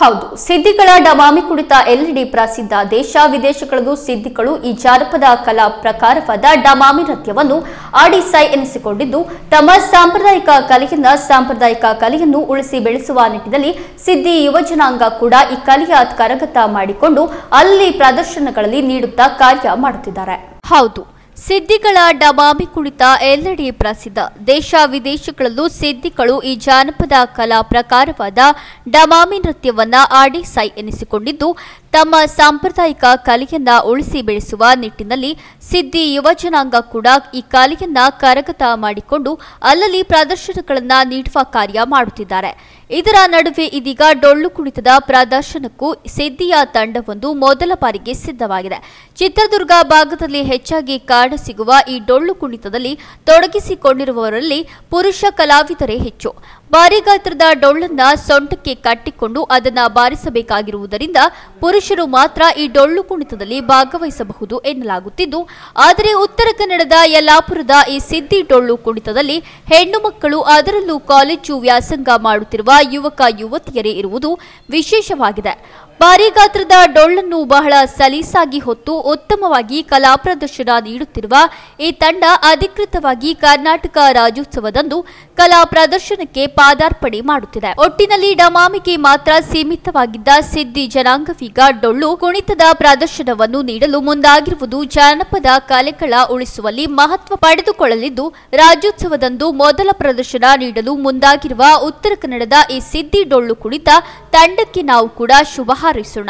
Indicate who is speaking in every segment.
Speaker 1: ಹೌದು ಸಿದ್ದಿಗಳ ಡಮಾಮಿ ಕುಣಿತ ಎಲ್ಲೆಡೆ ಪ್ರಸಿದ್ಧ ದೇಶ ವಿದೇಶಗಳಲ್ಲೂ ಸಿದ್ದಿಗಳು ಈ ಜಾನಪದ ಕಲಾ ಪ್ರಕಾರವಾದ ಡಮಾಮಿ ನೃತ್ಯವನ್ನು ಆಡಿ ಸೈ ಎನಿಸಿಕೊಂಡಿದ್ದು ತಮ್ಮ ಸಾಂಪ್ರದಾಯಿಕ ಕಲೆಯಿಂದ ಸಾಂಪ್ರದಾಯಿಕ ಕಲೆಯನ್ನು ಉಳಿಸಿ ಬೆಳೆಸುವ ನಿಟ್ಟಿನಲ್ಲಿ ಸಿದ್ದಿ ಯುವಜನಾಂಗ ಕೂಡ ಈ ಕಲೆಯ ಕರಗತ ಮಾಡಿಕೊಂಡು ಅಲ್ಲಿ ಪ್ರದರ್ಶನಗಳಲ್ಲಿ ನೀಡುತ್ತಾ ಕಾರ್ಯ ಮಾಡುತ್ತಿದ್ದಾರೆ ಹೌದು ಸಿದ್ದಿಗಳ ಡಮಾಮಿ ಕುಣಿತ ಎಲ್ಲೆಡೆ ಪ್ರಸಿದ್ಧ ದೇಶ ವಿದೇಶಗಳಲ್ಲೂ ಸಿದ್ದಿಗಳು ಈ ಜಾನಪದ ಕಲಾ ಪ್ರಕಾರವಾದ ಡಮಾಮಿ ನೃತ್ಯವನ್ನ ಆಡಿ ಸೈ ಎನಿಸಿಕೊಂಡಿದ್ದು ತಮ್ಮ ಸಾಂಪ್ರದಾಯಿಕ ಕಲೆಯನ್ನ ಉಳಿಸಿ ಬೆಳೆಸುವ ನಿಟ್ಟಿನಲ್ಲಿ ಸಿದ್ದಿ ಯುವಜನಾಂಗ ಕೂಡ ಈ ಕಲೆಯನ್ನ ಕರಗತ ಮಾಡಿಕೊಂಡು ಅಲ್ಲಲ್ಲಿ ಪ್ರದರ್ಶನಗಳನ್ನ ನೀಡುವ ಕಾರ್ಯ ಮಾಡುತ್ತಿದ್ದಾರೆ ಇದರ ನಡುವೆ ಇದೀಗ ಡೊಳ್ಳು ಕುಣಿತದ ಪ್ರದರ್ಶನಕ್ಕೂ ಸಿದ್ದಿಯ ತಂಡವೊಂದು ಮೊದಲ ಬಾರಿಗೆ ಸಿದ್ಧವಾಗಿದೆ ಚಿತ್ರದುರ್ಗ ಭಾಗದಲ್ಲಿ ಹೆಚ್ಚಾಗಿ ಕಾಣಸಿಗುವ ಈ ಡೊಳ್ಳು ಕುಣಿತದಲ್ಲಿ ತೊಡಗಿಸಿಕೊಂಡಿರುವವರಲ್ಲಿ ಪುರುಷ ಕಲಾವಿದರೇ ಹೆಚ್ಚು ಭಾರಿ ಗಾತ್ರದ ಡೊಳ್ಳನ್ನ ಸೊಂಟಕ್ಕೆ ಕಟ್ಟಿಕೊಂಡು ಅದನ್ನ ಬಾರಿಸಬೇಕಾಗಿರುವುದರಿಂದ ಪುರುಷರು ಮಾತ್ರ ಈ ಡೊಳ್ಳು ಕುಣಿತದಲ್ಲಿ ಭಾಗವಹಿಸಬಹುದು ಎನ್ನಲಾಗುತ್ತಿದ್ದು ಆದರೆ ಉತ್ತರ ಕನ್ನಡದ ಯಲ್ಲಾಪುರದ ಈ ಸಿದ್ದಿ ಡೊಳ್ಳು ಕುಣಿತದಲ್ಲಿ ಹೆಣ್ಣು ಮಕ್ಕಳು ಅದರಲ್ಲೂ ಕಾಲೇಜು ವ್ಯಾಸಂಗ ಮಾಡುತ್ತಿರುವ ಯುವಕ ಯುವತಿಯರೇ ಇರುವುದು ವಿಶೇಷವಾಗಿದೆ ಭಾರಿ ಗಾತ್ರದ ಡೊಳ್ಳನ್ನು ಬಹಳ ಸಲೀಸಾಗಿ ಹೊತ್ತು ಉತ್ತಮವಾಗಿ ಕಲಾ ಪ್ರದರ್ಶನ ನೀಡುತ್ತಿರುವ ಈ ತಂಡ ಅಧಿಕೃತವಾಗಿ ಕರ್ನಾಟಕ ರಾಜ್ಯೋತ್ಸವದಂದು ಕಲಾ ಪ್ರದರ್ಶನಕ್ಕೆ ಪಾದಾರ್ಪಣೆ ಮಾಡುತ್ತಿದೆ ಒಟ್ಟಿನಲ್ಲಿ ಡಮಾಮಿಗೆ ಮಾತ್ರ ಸೀಮಿತವಾಗಿದ್ದ ಸಿದ್ದಿ ಜನಾಂಗವೀಗ ಡೊಳ್ಳು ಕುಣಿತದ ಪ್ರದರ್ಶನವನ್ನು ನೀಡಲು ಮುಂದಾಗಿರುವುದು ಜಾನಪದ ಕಲೆಗಳ ಉಳಿಸುವಲ್ಲಿ ಮಹತ್ವ ಪಡೆದುಕೊಳ್ಳಲಿದ್ದು ರಾಜ್ಯೋತ್ಸವದಂದು ಮೊದಲ ಪ್ರದರ್ಶನ ನೀಡಲು ಮುಂದಾಗಿರುವ ಉತ್ತರ ಕನ್ನಡದ ಈ ಸಿದ್ದಿ ಡೊಳ್ಳು ಕುಣಿತ ತಂಡಕ್ಕೆ ನಾವು ಕೂಡ ಶುಭ ಹಾರೈಸೋಣ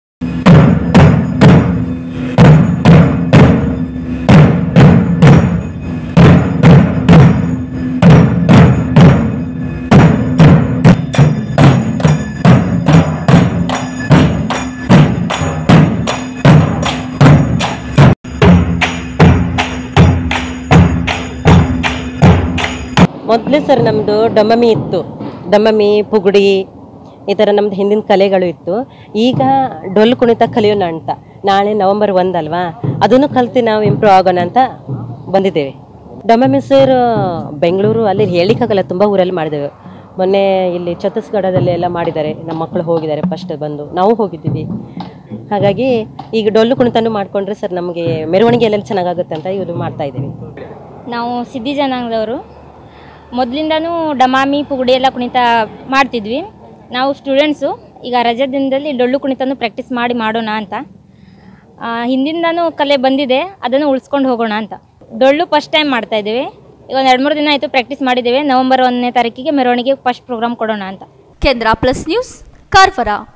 Speaker 2: ಮೊದಲೇ ಸರ್ ನಮ್ಮದು ಡಮಮಿ ಇತ್ತು ಡಮಮಿ ಪುಗುಡಿ ಈ ಥರ ನಮ್ದು ಹಿಂದಿನ ಕಲೆಗಳು ಇತ್ತು ಈಗ ಡೊಳ್ಳು ಕುಣಿತ ಕಲಿಯೋಣ ಅಂತ ನಾಳೆ ನವಂಬರ್ ಒಂದಲ್ವಾ ಅದನ್ನು ಕಲ್ತು ನಾವು ಇಂಪ್ರೂವ್ ಆಗೋಣ ಅಂತ ಬಂದಿದ್ದೇವೆ ಡಮಮಿ ಸರ್ ಬೆಂಗಳೂರು ಅಲ್ಲಿ ಹೇಳಿಕ್ಕಾಗಲ್ಲ ತುಂಬ ಊರಲ್ಲಿ ಮಾಡಿದ್ದೇವೆ ಮೊನ್ನೆ ಇಲ್ಲಿ ಛತ್ತೀಸ್ಗಢದಲ್ಲಿ ಎಲ್ಲ ಮಾಡಿದ್ದಾರೆ ನಮ್ಮ ಮಕ್ಕಳು ಹೋಗಿದ್ದಾರೆ ಫಸ್ಟ್ ಬಂದು ನಾವು ಹೋಗಿದ್ದೀವಿ ಹಾಗಾಗಿ ಈಗ ಡೊಳ್ಳು ಕುಣಿತನೂ ಮಾಡಿಕೊಂಡ್ರೆ ಸರ್ ನಮಗೆ ಮೆರವಣಿಗೆ ಎಲ್ಲ ಚೆನ್ನಾಗಾಗುತ್ತೆ ಅಂತ ಇದು ಮಾಡ್ತಾ ಇದ್ದೀವಿ
Speaker 3: ನಾವು ಸಿದ್ಧಿ ಜನಾಂಗದವರು ಮೊದಲಿಂದನೂ ಡಮಾಮಿ ಪುಗುಡಿ ಎಲ್ಲ ಕುಣಿತ ಮಾಡ್ತಿದ್ವಿ ನಾವು ಸ್ಟೂಡೆಂಟ್ಸು ಈಗ ರಜೆ ದಿನದಲ್ಲಿ ಡೊಳ್ಳು ಕುಣಿತನೂ ಪ್ರಾಕ್ಟೀಸ್ ಮಾಡಿ ಮಾಡೋಣ ಅಂತ ಆ, ಹಿಂದಿಂದನೂ ಕಲೆ ಬಂದಿದೆ ಅದನ್ನು ಉಳಿಸ್ಕೊಂಡು ಹೋಗೋಣ ಅಂತ ಡೊಳ್ಳು ಫಸ್ಟ್ ಟೈಮ್ ಮಾಡ್ತಾ ಇದ್ದೇವೆ ಈಗ ಒಂದು ಎರಡು ಮೂರು ದಿನ ಆಯಿತು ಪ್ರಾಕ್ಟೀಸ್ ಮಾಡಿದ್ದೇವೆ ನವಂಬರ್ ಒಂದನೇ ತಾರೀಕಿಗೆ ಮೆರವಣಿಗೆ ಫಸ್ಟ್ ಪ್ರೋಗ್ರಾಮ್ ಕೊಡೋಣ ಅಂತ
Speaker 1: ಕೇಂದ್ರ ಪ್ಲಸ್ ನ್ಯೂಸ್ ಕಾರವಾರ